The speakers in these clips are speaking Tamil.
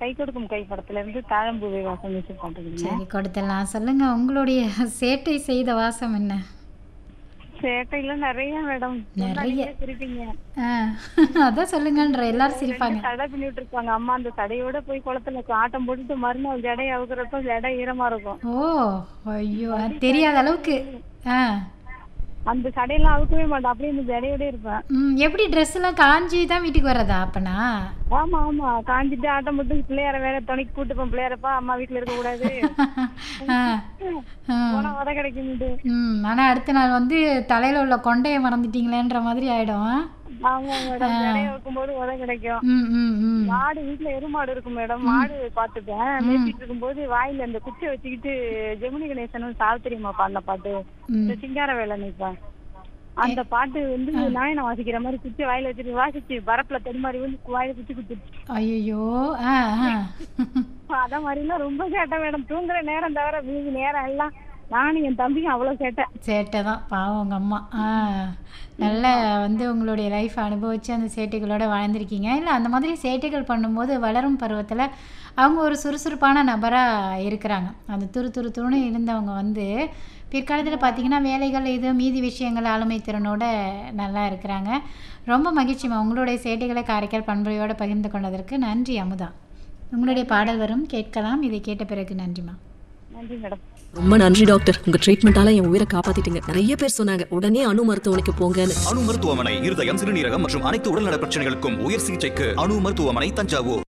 கை கொடுக்கும் கை படத்துல இருந்து தாழம்பூவை வாசம் வச்சு பாட்டுக்கிறீங்க சரி கொடுத்துடலாம் சொல்லுங்க உங்களுடைய சேட்டை செய்த வாசம் என்ன சேட்டையில நிறைய மேடம் நிறைய. சிரிப்பீங்க ஆ, அதான் சொல்லுங்கன்ற எல்லாரும் சிரிப்பாங்க தடை பண்ணிட்டு இருப்பாங்க அம்மா அந்த தடையோட போய் குளத்துல ஆட்டம் போட்டுட்டு மறுநாள் ஜடை அவுக்குறப்ப ஜடை ஈரமா இருக்கும் ஓ ஐயோ அது தெரியாத அளவுக்கு ஆ அந்த சடையெல்லாம் அவுக்கவே மாட்டேன் அப்படியே இந்த ஜடையோட இருப்பேன் ம் எப்படி ட்ரெஸ் எல்லாம் காஞ்சி தான் வீட்டுக்கு வர்றதா அப்பனா ஆமா ஆமா காஞ்சிட்டு ஆட்டம் போட்டு பிள்ளையார வேற துணைக்கு கூட்டுப்போம் பிள்ளையாரப்பா அம்மா வீட்டுல இருக்க கூடாது ஆ, ஆ. போனா உத கிடைக்கும் ம் ஆனால் அடுத்த நாள் வந்து தலையில் உள்ள கொண்டையை மறந்துட்டீங்களேன்ற மாதிரி ஆயிடும் ஆ? ஆமா மேடம் ஜடைய வைக்கும்போது உத கிடைக்கும் ம் ம் ம் மாடு வீட்டுல எருமாடு இருக்கும் மேடம் மாடு பாத்துப்பேன் மேய்ச்சிட்டு இருக்கும்போது வாயில அந்த குச்சியை வச்சுக்கிட்டு ஜெமினி கணேசனும் சாவித்திரி அம்மா பாடின பாட்டு ம் இந்த சிங்கார வேலை நிற்பேன் அந்த பாட்டு வந்து நாயனை வாசிக்கிற மாதிரி குச்சி வாயில வச்சுட்டு வாசிச்சு பரப்புல தடுமாறி வந்து வாயில குச்சி குத்துச்சு ஐயோ ஆ ஆ அத மாதிரிலாம் ரொம்ப சேட்டை மேடம் தூங்குற நேரம் தவிர மீதி நேரம் எல்லாம் நானும் என் தம்பியும் அவ்வளவு சேட்டை சேட்டை தான் பாவம் உங்கள் அம்மா ஆ நல்ல வந்து உங்களுடைய லைஃப் அனுபவித்து அந்த சேட்டைகளோட வாழ்ந்திருக்கீங்க இல்லை அந்த மாதிரி சேட்டைகள் பண்ணும்போது வளரும் பருவத்தில் அவங்க ஒரு சுறுசுறுப்பான நபராக இருக்கிறாங்க அந்த துரு துரு துருன்னு இருந்தவங்க வந்து பிற்காலத்தில் பார்த்தீங்கன்னா வேலைகள் இது மீதி விஷயங்கள் ஆளுமை திறனோட நல்லா இருக்கிறாங்க ரொம்ப மகிழ்ச்சிமா உங்களுடைய சேட்டைகளை காரைக்கால் பண்புரையோடு பகிர்ந்து கொண்டதற்கு நன்றி அமுதா உங்களுடைய பாடல் வரும் கேட்கலாம் இதை கேட்ட பிறகு நன்றிமா நன்றி மேடம் ரொம்ப நன்றி டாக்டர் உங்க ட்ரீட்மெண்டால என் உயிரை காப்பாத்திட்டீங்க நிறைய பேர் சொன்னாங்க உடனே அணு மருத்துவமனைக்கு போங்கன்னு அணு மருத்துவமனை இருதயம் சிறுநீரகம் மற்றும் அனைத்து உடல்நல பிரச்சனைகளுக்கும் உயர் சிகிச்சைக்கு அணு மருத்துவமனை தஞ்சாவூர்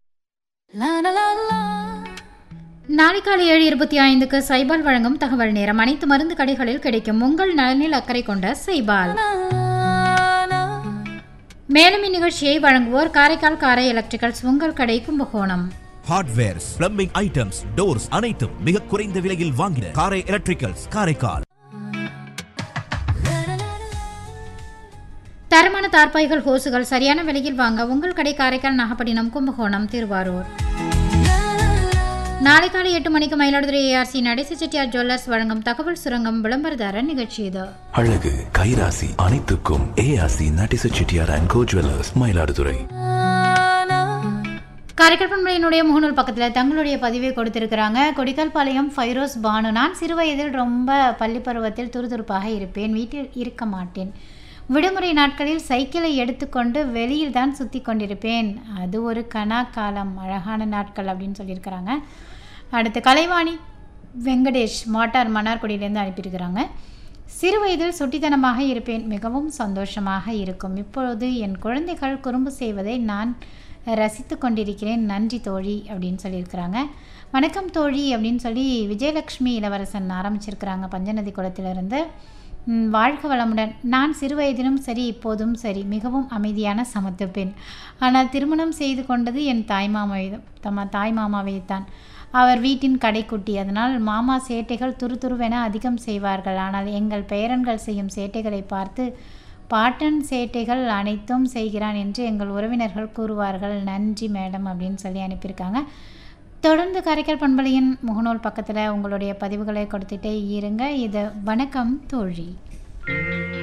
நாளை காலை ஏழு இருபத்தி ஐந்துக்கு சைபால் வழங்கும் தகவல் நேரம் அனைத்து மருந்து கடைகளில் கிடைக்கும் உங்கள் நலனில் அக்கறை கொண்ட சைபால் மேலும் இந்நிகழ்ச்சியை வழங்குவோர் காரைக்கால் காரை எலக்ட்ரிக்கல்ஸ் உங்கள் கடை Kumbakonam hardwares plumbing items doors அனைத்தும் மிக குறைந்த விலையில் வாங்கின காரை எலக்ட்ரிக்கல்ஸ் காரைக்கால் தரமான தார்பாய்கள் ஹோசுகள் சரியான விலையில் வாங்க உங்கள் கடை காரைக்கால் நாகப்பட்டினம் கும்பகோணம் திருவாரூர் நாளை காலை எட்டு மணிக்கு மயிலாடுதுறை ஏஆர்சி நடேச செட்டியார் ஜுவல்லர்ஸ் வழங்கும் தகவல் சுரங்கம் விளம்பரதார நிகழ்ச்சி இது அழகு கைராசி அனைத்துக்கும் ஏஆசி நட்டிச Chettiar and co jewellers Mayiladuthurai Karaikal பண்பலையினுடைய முகநூல் பக்கத்தில் தங்களுடைய பதிவை கொடுத்திருக்கிறாங்க கொடிக்கால்பாளையம் ஃபைரோஸ் பானு நான் சிறுவயதில் ரொம்ப பள்ளி பருவத்தில் துருதுருப்பாக இருப்பேன் வீட்டில் இருக்க மாட்டேன் விடுமுறை நாட்களில் சைக்கிளை எடுத்துக்கொண்டு வெளியில் தான் சுற்றி கொண்டிருப்பேன் அது ஒரு கனா காலம் அழகான நாட்கள் அப்படின்னு சொல்லியிருக்கிறாங்க அடுத்து கலைவாணி வெங்கடேஷ் மோட்டார் மன்னார்குடியிலேருந்து அனுப்பியிருக்கிறாங்க சிறு வயதில் சுட்டித்தனமாக இருப்பேன் மிகவும் சந்தோஷமாக இருக்கும் இப்பொழுது என் குழந்தைகள் குறும்பு செய்வதை நான் ரசித்து கொண்டிருக்கிறேன் நன்றி தோழி அப்படின்னு சொல்லியிருக்கிறாங்க வணக்கம் தோழி அப்படின்னு சொல்லி விஜயலக்ஷ்மி இளவரசன் ஆரம்பிச்சிருக்கிறாங்க பஞ்சநதி குளத்திலிருந்து ம், வாழ்க வளமுடன் நான் சிறு வயதிலும் சரி இப்போதும் சரி மிகவும் அமைதியான சமத்து பெண் ஆனால் திருமணம் செய்து கொண்டது என் தாய்மாமாவை தம்ம தாய்மாமாவை தான் அவர் வீட்டின் கடைக்குட்டி அதனால் மாமா சேட்டைகள் துரு துருவென அதிகம் செய்வார்கள் ஆனால் எங்கள் பேரன்கள் செய்யும் சேட்டைகளை பார்த்து பாட்டன் சேட்டைகள் அனைத்தும் செய்கிறான் என்று எங்கள் உறவினர்கள் கூறுவார்கள் நன்றி மேடம் அப்படின்னு சொல்லி அனுப்பியிருக்காங்க தொடர்ந்து கரைக்கல் பண்பலையின் முகநூல் பக்கத்தில் உங்களுடைய பதிவுகளை கொடுத்துட்டே இருங்க இது வணக்கம் தோழி